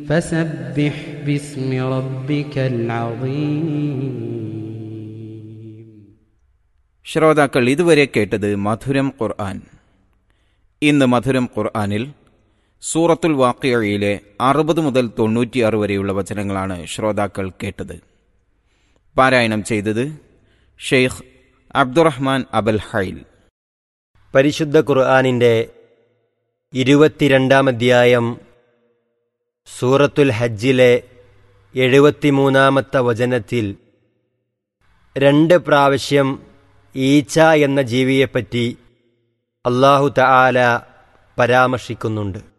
فسبح باسم ربك العظيم ശ്രോതാക്കൾ ഇതുവരെ കേട്ടത് മധുരം ഖുർആൻ ഇന്ന് മധുരം ഖുർആനിൽ സൂറത്തുൽ വാക്കിയയിലെ അറുപത് മുതൽ തൊണ്ണൂറ്റിയാറ് വരെയുള്ള വചനങ്ങളാണ് ശ്രോതാക്കൾ കേട്ടത് പാരായണം ചെയ്തത് ഷെയ്ഖ് അബ്ദുറഹ്മാൻ അബൽ ഹൈൽ പരിശുദ്ധ ഖുർആാനിൻ്റെ ഇരുപത്തിരണ്ടാം അധ്യായം സൂറത്തുൽ ഹജ്ജിലെ എഴുപത്തിമൂന്നാമത്തെ വചനത്തിൽ രണ്ട് പ്രാവശ്യം ഈച്ച എന്ന ജീവിയെപ്പറ്റി അള്ളാഹു തആല പരാമർശിക്കുന്നുണ്ട്